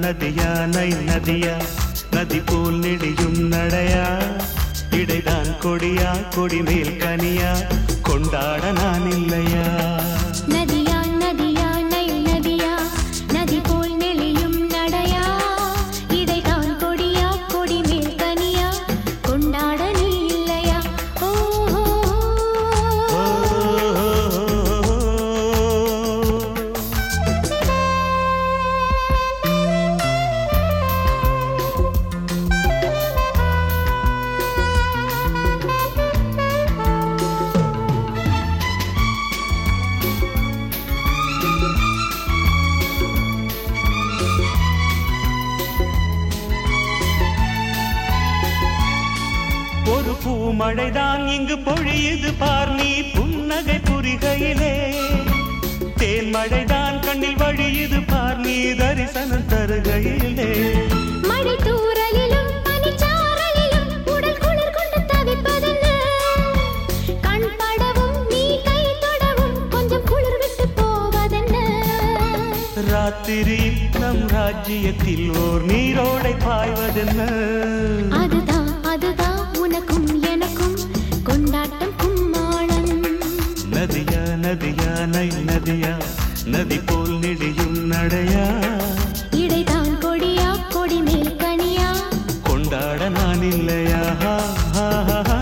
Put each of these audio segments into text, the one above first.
நதியா நை நதியா நதி போல் நெடியும் நடையா இடைதான் கொடியா கொடி மேல் கனியா கொண்டாட நான் இல்லையா நதியா நதியா நை நதியா நதி போல் நெளியும் நடையா இதைதான் கொடியா கொடி மேல் கனியா கொண்டாட நீ இல்லையா ஓ ஓ, ஒரு பூமழைதான் இங்கு பொழியுது பார் நீ புன்னகை புரிகையிலே தேன்மழைதான் கண்ணில் வழியுது பார் நீ தரிசனம் தருகையிலே மழை தூறலிலும் பனிச்சாரலிலும் உடல் குளிர் கொண்டு தவிப்பதென்ன கண் படவும் நீ கை தொடவும் கொஞ்சம் குளிர் விட்டு போவதென்ன ராத்திரி நம் ராஜ்யத்தில் ஓர் நீரோடை பாய்வதென்ன அதுதான் அதுதான் உனக்கும் எனக்கும் கொண்டாட்டம் கும்மாளம் நதியா நதியா நை நதியா நதி போல் நெடியும் நடையா இடைதான் கொடியா கொடி மேல் கனியா கொண்டாட நான் இல்லையா ஹா, ஹா, ஹா, ஹா.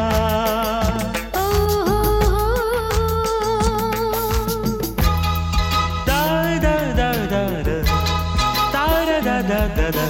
ஓ Da da da da da. Da da da da da da.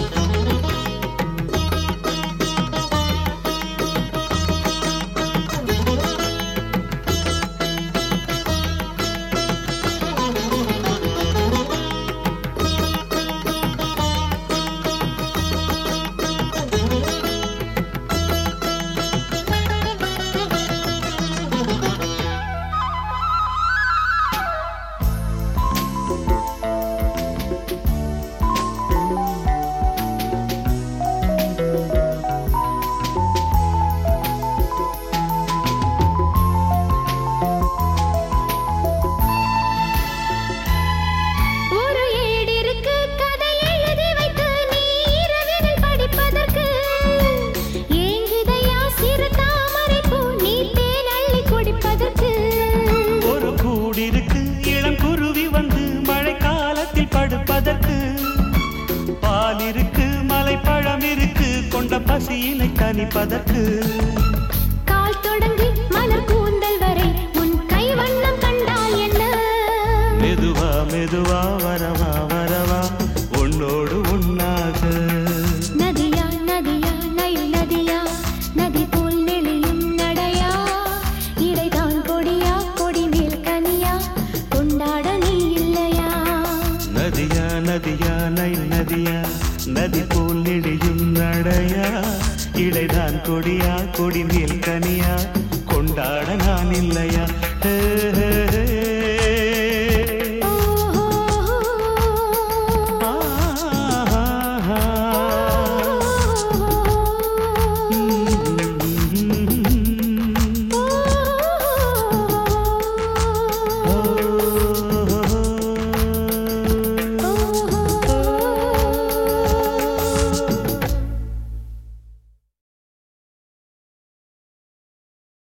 ஒரு ஏடிற்கு கதை எழுதி வைத்து நீ இரவினில் படிப்பதற்கு ஏங்குதையா சிறு தாமரை பூ நீ தேன் அள்ளி குடிப்பதற்கு ஒரு கூடிருக்கு இளம் குருவி வந்து மழைக்காலத்தில் படுப்பதற்கு பால் இருக்கு மலைப்பழம் இருக்கு கொண்ட பசியினை தணிப்பதற்கு